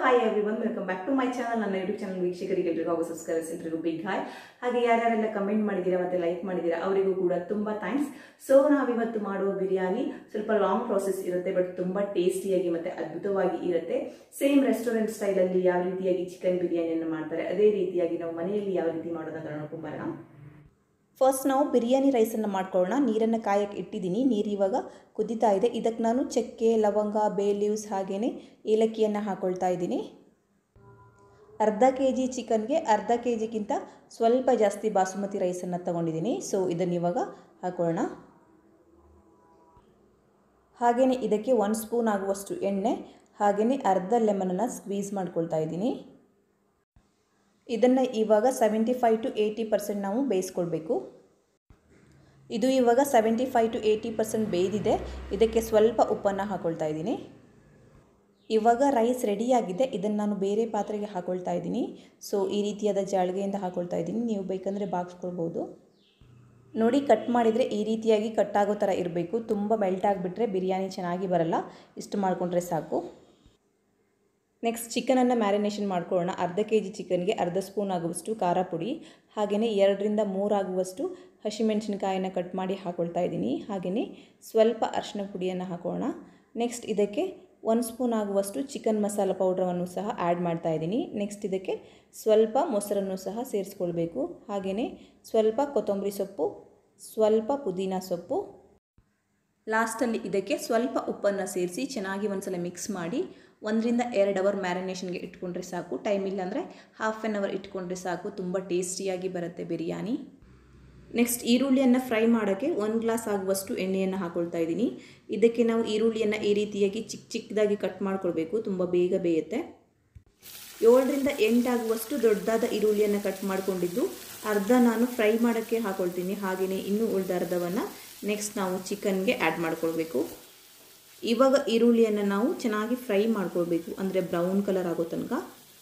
hi everyone welcome back to my channel ನನ್ನ YouTube channel ವೀಕ್ಷಕರಿಗೆ ಎಲ್ರಿಗೂ ಹಾಗೂ ಸಬ್ಸ್ಕ್ರೈಬರ್ಸ್ ಎಲ್ರಿಗೂ ಬಿಗ್ ಹಾಯ್ ಹಾಗೆ ಯಾರ್ಯಾರೆಲ್ಲ ಕಮೆಂಟ್ ಮಾಡಿದ್ದೀರಾ ಮತ್ತೆ ಲೈಕ್ ಮಾಡಿದ್ದೀರಾ ಅವರಿಗೂ ಕೂಡ ತುಂಬಾ ಥ್ಯಾಂಕ್ಸ್ ಸೊ ನಾವಿವತ್ತು ಮಾಡುವ ಬಿರಿಯಾನಿ ಸ್ವಲ್ಪ ಲಾಂಗ್ ಪ್ರಾಸೆಸ್ ಇರುತ್ತೆ ಬಟ್ ತುಂಬಾ ಟೇಸ್ಟಿಯಾಗಿ ಮತ್ತೆ ಅದ್ಭುತವಾಗಿ ಇರುತ್ತೆ ಸೇಮ್ ರೆಸ್ಟೋರೆಂಟ್ ಸ್ಟೈಲಲ್ಲಿ ಯಾವ ರೀತಿಯಾಗಿ ಚಿಕನ್ ಬಿರಿಯಾನಿಯನ್ನು ಮಾಡ್ತಾರೆ ಅದೇ ರೀತಿಯಾಗಿ ನಾವು ಮನೆಯಲ್ಲಿ ಯಾವ ರೀತಿ ಮಾಡೋದಂತ ನೋಡ್ಕೊಂಬರೋಣ ಫಸ್ಟ್ ನಾವು ಬಿರಿಯಾನಿ ರೈಸನ್ನು ಮಾಡ್ಕೊಳ್ಳೋಣ ನೀರನ್ನು ಕಾಯಕ್ಕೆ ಇಟ್ಟಿದ್ದೀನಿ ನೀರು ಇವಾಗ ಕುದೀತಾ ಇದೆ ಇದಕ್ಕೆ ನಾನು ಚಕ್ಕೆ ಲವಂಗ ಬೇ ಲೀವ್ಸ್ ಹಾಗೆಯೇ ಏಲಕ್ಕಿಯನ್ನು ಹಾಕ್ಕೊಳ್ತಾ ಇದ್ದೀನಿ ಅರ್ಧ ಕೆ ಜಿ ಚಿಕನ್ಗೆ ಅರ್ಧ ಕೆ ಜಿಗಿಂತ ಸ್ವಲ್ಪ ಜಾಸ್ತಿ ಬಾಸುಮತಿ ರೈಸನ್ನು ತಗೊಂಡಿದ್ದೀನಿ ಸೊ ಇದನ್ನು ಇವಾಗ ಹಾಕೊಳ್ಳೋಣ ಹಾಗೆಯೇ ಇದಕ್ಕೆ ಒಂದು ಸ್ಪೂನ್ ಆಗುವಷ್ಟು ಎಣ್ಣೆ ಹಾಗೆಯೇ ಅರ್ಧ ಲೆಮನನ್ನು ಸ್ಕ್ವೀಸ್ ಮಾಡ್ಕೊಳ್ತಾ ಇದ್ದೀನಿ ಇದನ್ನು ಇವಾಗ seventy five to eighty percent ನಾವು ಬೇಯಿಸ್ಕೊಳ್ಬೇಕು ಇದು ಇವಾಗ seventy five to eighty percent ಬೇಯ್ದಿದೆ ಇದಕ್ಕೆ ಸ್ವಲ್ಪ ಉಪ್ಪನ್ನು ಹಾಕೊಳ್ತಾ ಇದ್ದೀನಿ ಇವಾಗ ರೈಸ್ ರೆಡಿಯಾಗಿದೆ ಇದನ್ನು ನಾನು ಬೇರೆ ಪಾತ್ರೆಗೆ ಹಾಕೊಳ್ತಾ ಇದ್ದೀನಿ ಸೊ ಈ ರೀತಿಯಾದ ಜಾಳಿಗೆಯಿಂದ ಹಾಕೊಳ್ತಾ ಇದ್ದೀನಿ ನೀವು ಬೇಕಂದರೆ ಬಾಗಿಸ್ಕೊಳ್ಬೋದು ನೋಡಿ ಕಟ್ ಮಾಡಿದರೆ ಈ ರೀತಿಯಾಗಿ ಕಟ್ ಆಗೋ ಥರ ಇರಬೇಕು ತುಂಬ ಮೆಲ್ಟ್ ಆಗಿಬಿಟ್ರೆ ಬಿರಿಯಾನಿ ಚೆನ್ನಾಗಿ ಬರಲ್ಲ ಇಷ್ಟು ಮಾಡಿಕೊಂಡ್ರೆ ಸಾಕು ನೆಕ್ಸ್ಟ್ ಚಿಕನನ್ನು ಮ್ಯಾರಿನೇಷನ್ ಮಾಡ್ಕೊಳ್ಳೋಣ ಅರ್ಧ ಕೆ ಜಿ ಚಿಕನ್ಗೆ ಅರ್ಧ ಸ್ಪೂನ್ ಆಗುವಷ್ಟು ಖಾರ ಪುಡಿ ಹಾಗೆಯೇ ಎರಡರಿಂದ ಮೂರು ಆಗುವಷ್ಟು ಹಸಿಮೆಣಸಿನ್ಕಾಯನ್ನು ಕಟ್ ಮಾಡಿ ಹಾಕೊಳ್ತಾ ಇದ್ದೀನಿ ಹಾಗೆಯೇ ಸ್ವಲ್ಪ ಅರಿಶಿನ ಪುಡಿಯನ್ನು ಹಾಕೋಣ ನೆಕ್ಸ್ಟ್ ಇದಕ್ಕೆ ಒಂದು ಸ್ಪೂನ್ ಆಗುವಷ್ಟು ಚಿಕನ್ ಮಸಾಲ ಪೌಡ್ರವನ್ನು ಸಹ ಆ್ಯಡ್ ಮಾಡ್ತಾ ಇದ್ದೀನಿ ನೆಕ್ಸ್ಟ್ ಇದಕ್ಕೆ ಸ್ವಲ್ಪ ಮೊಸರನ್ನು ಸಹ ಸೇರಿಸ್ಕೊಳ್ಬೇಕು ಹಾಗೆಯೇ ಸ್ವಲ್ಪ ಕೊತ್ತಂಬರಿ ಸೊಪ್ಪು ಸ್ವಲ್ಪ ಪುದೀನ ಸೊಪ್ಪು ಲಾಸ್ಟಲ್ಲಿ ಇದಕ್ಕೆ ಸ್ವಲ್ಪ ಉಪ್ಪನ್ನು ಸೇರಿಸಿ ಚೆನ್ನಾಗಿ ಒಂದ್ಸಲ ಮಿಕ್ಸ್ ಮಾಡಿ ಒಂದರಿಂದ ಎರಡು ಅವರ್ ಮ್ಯಾರಿನೇಷನ್ಗೆ ಇಟ್ಕೊಂಡ್ರೆ ಸಾಕು ಟೈಮ್ ಇಲ್ಲ ಅಂದರೆ ಹಾಫ್ ಆನ್ ಅವರ್ ಇಟ್ಕೊಂಡ್ರೆ ಸಾಕು ತುಂಬ ಟೇಸ್ಟಿಯಾಗಿ ಬರುತ್ತೆ ಬಿರಿಯಾನಿ ನೆಕ್ಸ್ಟ್ ಈರುಳ್ಳಿಯನ್ನು ಫ್ರೈ ಮಾಡೋಕ್ಕೆ ಒಂದು ಗ್ಲಾಸ್ ಆಗುವಷ್ಟು ಎಣ್ಣೆಯನ್ನು ಹಾಕೊಳ್ತಾ ಇದ್ದೀನಿ ಇದಕ್ಕೆ ನಾವು ಈರುಳ್ಳಿಯನ್ನು ಈ ರೀತಿಯಾಗಿ ಚಿಕ್ಕ ಚಿಕ್ಕದಾಗಿ ಕಟ್ ಮಾಡ್ಕೊಳ್ಬೇಕು ತುಂಬ ಬೇಗ ಬೇಯುತ್ತೆ ಏಳರಿಂದ ಎಂಟಾಗುವಷ್ಟು ದೊಡ್ಡದಾದ ಈರುಳ್ಳಿಯನ್ನು ಕಟ್ ಮಾಡಿಕೊಂಡಿದ್ದು ಅರ್ಧ ನಾನು ಫ್ರೈ ಮಾಡೋಕ್ಕೆ ಹಾಕೊಳ್ತೀನಿ ಹಾಗೆಯೇ ಇನ್ನೂ ಉಳಿದ ಅರ್ಧವನ್ನು ನೆಕ್ಸ್ಟ್ ನಾವು ಚಿಕನ್ಗೆ ಆ್ಯಡ್ ಮಾಡ್ಕೊಳ್ಬೇಕು ಇವಾಗ ಈರುಳ್ಳಿಯನ್ನು ನಾವು ಚೆನ್ನಾಗಿ ಫ್ರೈ ಮಾಡ್ಕೊಳ್ಬೇಕು ಅಂದರೆ ಬ್ರೌನ್ ಕಲರ್ ಆಗೋ ತನಕ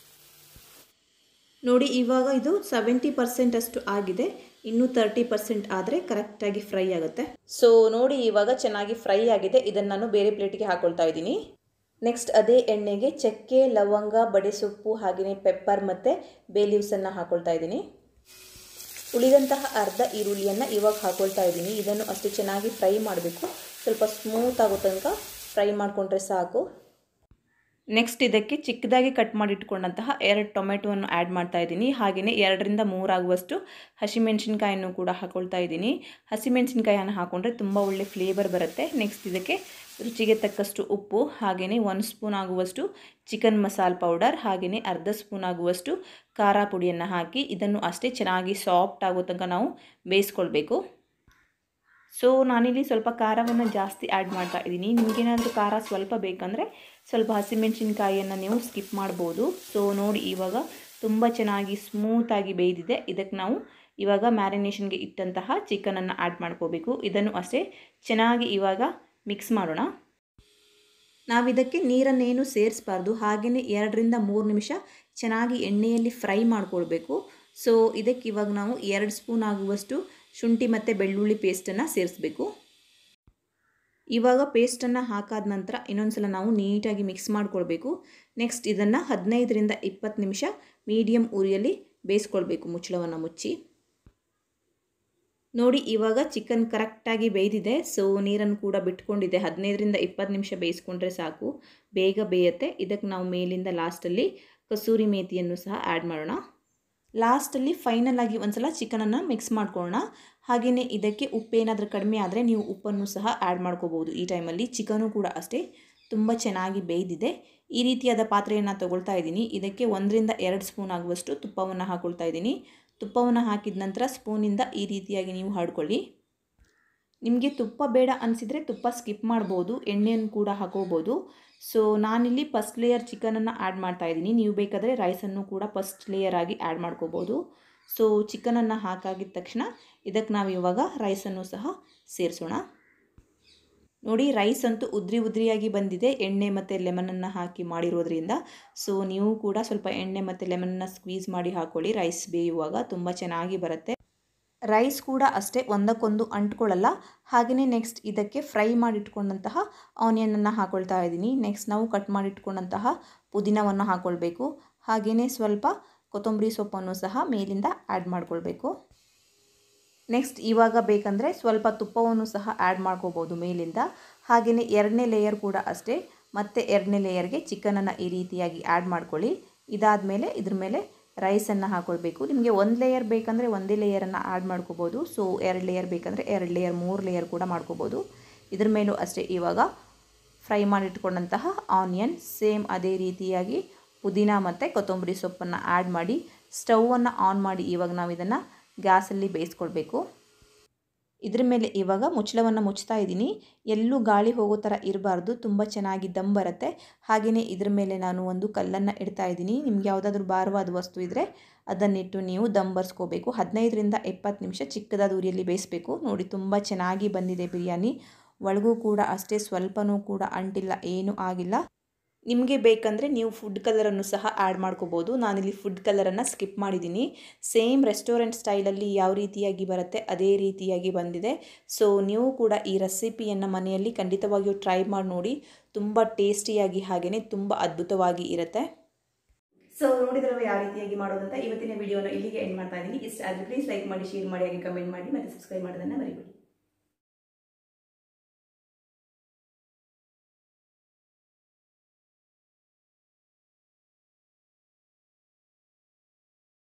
ನೋಡಿ ಇವಾಗ ಇದು ಸೆವೆಂಟಿ ಪರ್ಸೆಂಟ್ ಅಷ್ಟು ಆಗಿದೆ ಇನ್ನೂ ತರ್ಟಿ ಪರ್ಸೆಂಟ್ ಆದರೆ ಕರೆಕ್ಟಾಗಿ ಫ್ರೈ ಆಗುತ್ತೆ ಸೊ ನೋಡಿ ಇವಾಗ ಚೆನ್ನಾಗಿ ಫ್ರೈ ಆಗಿದೆ ಇದನ್ನು ನಾನು ಬೇರೆ ಪ್ಲೇಟಿಗೆ ಹಾಕೊಳ್ತಾ ಇದ್ದೀನಿ ನೆಕ್ಸ್ಟ್ ಅದೇ ಎಣ್ಣೆಗೆ ಚಕ್ಕೆ ಲವಂಗ ಬಡೆಸೊಪ್ಪು ಹಾಗೆಯೇ ಪೆಪ್ಪರ್ ಮತ್ತು ಬೇ ಲೀವ್ಸನ್ನು ಹಾಕೊಳ್ತಾ ಇದ್ದೀನಿ ಉಳಿದಂತಹ ಅರ್ಧ ಈರುಳ್ಳಿಯನ್ನು ಇವಾಗ ಹಾಕೊಳ್ತಾ ಇದ್ದೀನಿ ಇದನ್ನು ಅಷ್ಟು ಚೆನ್ನಾಗಿ ಫ್ರೈ ಮಾಡಬೇಕು ಸ್ವಲ್ಪ ಸ್ಮೂತ್ ಆಗೋ ತನಕ ಫ್ರೈ ಮಾಡಿಕೊಂಡ್ರೆ ಸಾಕು ನೆಕ್ಸ್ಟ್ ಇದಕ್ಕೆ ಚಿಕ್ಕದಾಗಿ ಕಟ್ ಮಾಡಿಟ್ಕೊಂಡಂತಹ ಎರಡು ಟೊಮೆಟೊವನ್ನು ಆ್ಯಡ್ ಮಾಡ್ತಾ ಇದ್ದೀನಿ ಹಾಗೆಯೇ ಎರಡರಿಂದ ಮೂರಾಗುವಷ್ಟು ಹಸಿಮೆಣಸಿನ್ಕಾಯನ್ನು ಕೂಡ ಹಾಕೊಳ್ತಾ ಇದ್ದೀನಿ ಹಸಿಮೆಣಸಿನ್ಕಾಯನ್ನು ಹಾಕೊಂಡ್ರೆ ತುಂಬ ಒಳ್ಳೆ ಫ್ಲೇವರ್ ಬರುತ್ತೆ ನೆಕ್ಸ್ಟ್ ಇದಕ್ಕೆ ರುಚಿಗೆ ತಕ್ಕಷ್ಟು ಉಪ್ಪು ಹಾಗೆಯೇ ಒಂದು ಸ್ಪೂನ್ ಆಗುವಷ್ಟು ಚಿಕನ್ ಮಸಾಲ ಪೌಡರ್ ಹಾಗೆಯೇ ಅರ್ಧ ಸ್ಪೂನ್ ಆಗುವಷ್ಟು ಖಾರ ಪುಡಿಯನ್ನು ಹಾಕಿ ಇದನ್ನು ಅಷ್ಟೇ ಚೆನ್ನಾಗಿ ಸಾಫ್ಟ್ ಆಗೋ ತನಕ ನಾವು ಬೇಯಿಸ್ಕೊಳ್ಬೇಕು ಸೊ ನಾನಿಲ್ಲಿ ಸ್ವಲ್ಪ ಖಾರವನ್ನು ಜಾಸ್ತಿ ಆ್ಯಡ್ ಮಾಡ್ತಾ ಇದ್ದೀನಿ ನಿಮಗೇನಾದರೂ ಖಾರ ಸ್ವಲ್ಪ ಬೇಕಂದರೆ ಸ್ವಲ್ಪ ಹಸಿಮೆಣಸಿನ್ಕಾಯಿಯನ್ನು ನೀವು ಸ್ಕಿಪ್ ಮಾಡ್ಬೋದು ಸೊ ನೋಡಿ ಇವಾಗ ತುಂಬ ಚೆನ್ನಾಗಿ ಸ್ಮೂತಾಗಿ ಬೇಯ್ದಿದೆ ಇದಕ್ಕೆ ನಾವು ಇವಾಗ ಮ್ಯಾರಿನೇಷನ್ಗೆ ಇಟ್ಟಂತಹ ಚಿಕನನ್ನು ಆ್ಯಡ್ ಮಾಡ್ಕೋಬೇಕು ಇದನ್ನು ಅಷ್ಟೇ ಚೆನ್ನಾಗಿ ಇವಾಗ ಮಿಕ್ಸ್ ಮಾಡೋಣ ನಾವಿದಕ್ಕೆ ನೀರನ್ನೇನು ಸೇರಿಸಬಾರ್ದು ಹಾಗೆಯೇ ಎರಡರಿಂದ ಮೂರು ನಿಮಿಷ ಚೆನ್ನಾಗಿ ಎಣ್ಣೆಯಲ್ಲಿ ಫ್ರೈ ಮಾಡ್ಕೊಳ್ಬೇಕು ಸೊ ಇದಕ್ಕೆ ಇವಾಗ ನಾವು ಎರಡು ಸ್ಪೂನ್ ಆಗುವಷ್ಟು ಶುಂಠಿ ಮತ್ತು ಬೆಳ್ಳುಳ್ಳಿ ಪೇಸ್ಟನ್ನು ಸೇರಿಸ್ಬೇಕು ಇವಾಗ ಪೇಸ್ಟನ್ನು ಹಾಕಾದ ನಂತರ ಇನ್ನೊಂದು ಸಲ ನಾವು ನೀಟಾಗಿ ಮಿಕ್ಸ್ ಮಾಡ್ಕೊಳ್ಬೇಕು ನೆಕ್ಸ್ಟ್ ಇದನ್ನು ಹದಿನೈದರಿಂದ ಇಪ್ಪತ್ತು ನಿಮಿಷ ಮೀಡಿಯಮ್ ಉರಿಯಲ್ಲಿ ಬೇಯಿಸ್ಕೊಳ್ಬೇಕು ಮುಚ್ಚಳವನ್ನು ಮುಚ್ಚಿ ನೋಡಿ ಇವಾಗ ಚಿಕನ್ ಕರೆಕ್ಟಾಗಿ ಬೇಯ್ದಿದೆ ಸೊ ನೀರನ್ನು ಕೂಡ ಬಿಟ್ಕೊಂಡಿದೆ ಹದಿನೈದರಿಂದ ಇಪ್ಪತ್ತು ನಿಮಿಷ ಬೇಯಿಸ್ಕೊಂಡ್ರೆ ಸಾಕು ಬೇಗ ಬೇಯುತ್ತೆ ಇದಕ್ಕೆ ನಾವು ಮೇಲಿಂದ ಲಾಸ್ಟಲ್ಲಿ ಕಸೂರಿ ಮೇಥಿಯನ್ನು ಸಹ ಆ್ಯಡ್ ಮಾಡೋಣ ಲಾಸ್ಟಲ್ಲಿ ಫೈನಲ್ ಆಗಿ ಒಂದು ಸಲ ಚಿಕನನ್ನು ಮಿಕ್ಸ್ ಮಾಡ್ಕೊಳ್ಳೋಣ ಹಾಗೆಯೇ ಇದಕ್ಕೆ ಉಪ್ಪೇನಾದರೂ ಕಡಿಮೆ ಆದರೆ ನೀವು ಉಪ್ಪನ್ನು ಸಹ ಆ್ಯಡ್ ಮಾಡ್ಕೋಬೋದು ಈ ಟೈಮಲ್ಲಿ ಚಿಕನು ಕೂಡ ಅಷ್ಟೇ ತುಂಬ ಚೆನ್ನಾಗಿ ಬೇಯ್ದಿದೆ ಈ ರೀತಿಯಾದ ಪಾತ್ರೆಯನ್ನು ತೊಗೊಳ್ತಾ ಇದ್ದೀನಿ ಇದಕ್ಕೆ ಒಂದರಿಂದ ಎರಡು ಸ್ಪೂನ್ ಆಗುವಷ್ಟು ತುಪ್ಪವನ್ನು ಹಾಕೊಳ್ತಾ ಇದ್ದೀನಿ ತುಪ್ಪವನ್ನು ಹಾಕಿದ ನಂತರ ಸ್ಪೂನಿಂದ ಈ ರೀತಿಯಾಗಿ ನೀವು ಹಾಡ್ಕೊಳ್ಳಿ ನಿಮಗೆ ತುಪ್ಪ ಬೇಡ ಅನಿಸಿದರೆ ತುಪ್ಪ ಸ್ಕಿಪ್ ಮಾಡ್ಬೋದು ಎಣ್ಣೆಯನ್ನು ಕೂಡ ಹಾಕೋಬೋದು ಸೊ ನಾನಿಲ್ಲಿ ಫಸ್ಟ್ ಲೇಯರ್ ಚಿಕನನ್ನು ಆ್ಯಡ್ ಮಾಡ್ತಾ ಇದ್ದೀನಿ ನೀವು ಬೇಕಾದರೆ ರೈಸನ್ನು ಕೂಡ ಫಸ್ಟ್ ಲೇಯರ್ ಆಗಿ ಆ್ಯಡ್ ಮಾಡ್ಕೋಬೋದು ಸೊ ಚಿಕನನ್ನು ಹಾಕಾಗಿದ ತಕ್ಷಣ ಇದಕ್ಕೆ ನಾವು ಇವಾಗ ರೈಸನ್ನು ಸಹ ಸೇರಿಸೋಣ ನೋಡಿ ರೈಸ್ ಅಂತೂ ಉದ್ರಿ ಉದ್ರಿಯಾಗಿ ಬಂದಿದೆ ಎಣ್ಣೆ ಮತ್ತು ಲೆಮನನ್ನು ಹಾಕಿ ಮಾಡಿರೋದ್ರಿಂದ ಸೊ ನೀವು ಕೂಡ ಸ್ವಲ್ಪ ಎಣ್ಣೆ ಮತ್ತು ಲೆಮನನ್ನು ಸ್ಕ್ವೀಸ್ ಮಾಡಿ ಹಾಕ್ಕೊಳ್ಳಿ ರೈಸ್ ಬೇಯುವಾಗ ತುಂಬ ಚೆನ್ನಾಗಿ ಬರುತ್ತೆ ರೈಸ್ ಕೂಡ ಅಷ್ಟೇ ಒಂದಕ್ಕೊಂದು ಅಂಟ್ಕೊಳ್ಳಲ್ಲ ಹಾಗೆಯೇ ನೆಕ್ಸ್ಟ್ ಇದಕ್ಕೆ ಫ್ರೈ ಮಾಡಿಟ್ಕೊಂಡಂತಹ ಆನಿಯನನ್ನು ಹಾಕೊಳ್ತಾ ಇದ್ದೀನಿ ನೆಕ್ಸ್ಟ್ ನಾವು ಕಟ್ ಮಾಡಿಟ್ಕೊಂಡಂತಹ ಪುದೀನವನ್ನು ಹಾಕ್ಕೊಳ್ಬೇಕು ಹಾಗೆಯೇ ಸ್ವಲ್ಪ ಕೊತ್ತಂಬರಿ ಸೊಪ್ಪನ್ನು ಸಹ ಮೇಲಿಂದ ಆ್ಯಡ್ ಮಾಡ್ಕೊಳ್ಬೇಕು ನೆಕ್ಸ್ಟ್ ಇವಾಗ ಬೇಕಂದರೆ ಸ್ವಲ್ಪ ತುಪ್ಪವನ್ನು ಸಹ ಆ್ಯಡ್ ಮಾಡ್ಕೋಬೋದು ಮೇಲಿಂದ ಹಾಗೆಯೇ ಎರಡನೇ ಲೇಯರ್ ಕೂಡ ಅಷ್ಟೇ ಮತ್ತು ಎರಡನೇ ಲೇಯರ್ಗೆ ಚಿಕನನ್ನು ಈ ರೀತಿಯಾಗಿ ಆ್ಯಡ್ ಮಾಡ್ಕೊಳ್ಳಿ ಇದಾದ ಮೇಲೆ ಇದ್ರ ಮೇಲೆ ರೈಸನ್ನು ಹಾಕ್ಕೊಳ್ಬೇಕು ನಿಮಗೆ ಒಂದು ಲೇಯರ್ ಬೇಕಂದರೆ ಒಂದೇ ಲೇಯರನ್ನು ಆ್ಯಡ್ ಮಾಡ್ಕೋಬೋದು ಸೊ ಎರಡು ಲೇಯರ್ ಬೇಕಂದರೆ ಎರಡು ಲೇಯರ್ ಮೂರು ಲೇಯರ್ ಕೂಡ ಮಾಡ್ಕೋಬೋದು ಇದ್ರ ಮೇಲೂ ಅಷ್ಟೇ ಇವಾಗ ಫ್ರೈ ಮಾಡಿಟ್ಕೊಂಡಂತಹ ಆನಿಯನ್ ಸೇಮ್ ಅದೇ ರೀತಿಯಾಗಿ ಪುದೀನ ಮತ್ತು ಕೊತ್ತಂಬರಿ ಸೊಪ್ಪನ್ನು ಆ್ಯಡ್ ಮಾಡಿ ಸ್ಟವನ್ನು ಆನ್ ಮಾಡಿ ಇವಾಗ ನಾವು ಇದನ್ನು ಗ್ಯಾಸಲ್ಲಿ ಬೇಯಿಸ್ಕೊಳ್ಬೇಕು ಇದ್ರ ಮೇಲೆ ಇವಾಗ ಮುಚ್ಚಳವನ್ನು ಮುಚ್ತಾ ಇದ್ದೀನಿ ಎಲ್ಲೂ ಗಾಳಿ ಹೋಗೋ ಥರ ಇರಬಾರ್ದು ತುಂಬ ಚೆನ್ನಾಗಿ ದಮ್ ಬರುತ್ತೆ ಹಾಗೆಯೇ ಇದ್ರ ಮೇಲೆ ನಾನು ಒಂದು ಕಲ್ಲನ್ನು ಇಡ್ತಾ ಇದ್ದೀನಿ ನಿಮ್ಗೆ ಯಾವುದಾದ್ರೂ ಭಾರವಾದ ವಸ್ತು ಇದ್ದರೆ ಅದನ್ನಿಟ್ಟು ನೀವು ದಮ್ ಬರ್ಸ್ಕೋಬೇಕು ಹದಿನೈದರಿಂದ ಇಪ್ಪತ್ತು ನಿಮಿಷ ಚಿಕ್ಕದಾದ ಉರಿಯಲ್ಲಿ ಬೇಯಿಸಬೇಕು ನೋಡಿ ತುಂಬ ಚೆನ್ನಾಗಿ ಬಂದಿದೆ ಬಿರಿಯಾನಿ ಒಳಗೂ ಕೂಡ ಅಷ್ಟೇ ಸ್ವಲ್ಪನೂ ಕೂಡ ಅಂಟಿಲ್ಲ ಏನೂ ಆಗಿಲ್ಲ ನಿಮಗೆ ಬೇಕಂದರೆ ನೀವು ಫುಡ್ ಕಲರನ್ನು ಸಹ ಆ್ಯಡ್ ಮಾಡ್ಕೋಬೋದು ನಾನಿಲ್ಲಿ ಫುಡ್ ಕಲರನ್ನು ಸ್ಕಿಪ್ ಮಾಡಿದ್ದೀನಿ ಸೇಮ್ ರೆಸ್ಟೋರೆಂಟ್ ಸ್ಟೈಲಲ್ಲಿ ಯಾವ ರೀತಿಯಾಗಿ ಬರುತ್ತೆ ಅದೇ ರೀತಿಯಾಗಿ ಬಂದಿದೆ ಸೊ ನೀವು ಕೂಡ ಈ ರೆಸಿಪಿಯನ್ನು ಮನೆಯಲ್ಲಿ ಖಂಡಿತವಾಗಿಯೂ ಟ್ರೈ ಮಾಡಿ ನೋಡಿ ತುಂಬ ಟೇಸ್ಟಿಯಾಗಿ ಹಾಗೆಯೇ ತುಂಬ ಅದ್ಭುತವಾಗಿ ಇರುತ್ತೆ ಸೊ ನೋಡಿದ್ರಲ್ಲ ಯಾವ ರೀತಿಯಾಗಿ ಮಾಡೋದಂತ ಇವತ್ತಿನ ವಿಡಿಯೋನ ಇಲ್ಲಿಗೆ ಎಂಡ್ ಮಾಡ್ತಾ ಇದ್ದೀನಿ ಇಷ್ಟ ಆದರೆ ಪ್ಲೀಸ್ ಲೈಕ್ ಮಾಡಿ ಶೇರ್ ಮಾಡಿ ಹಾಗೆ ಕಮೆಂಟ್ ಮಾಡಿ ಮತ್ತು ಸಬ್ಸ್ಕ್ರೈಬ್ ಮಾಡೋದನ್ನು ಮರಿಬೇಡಿ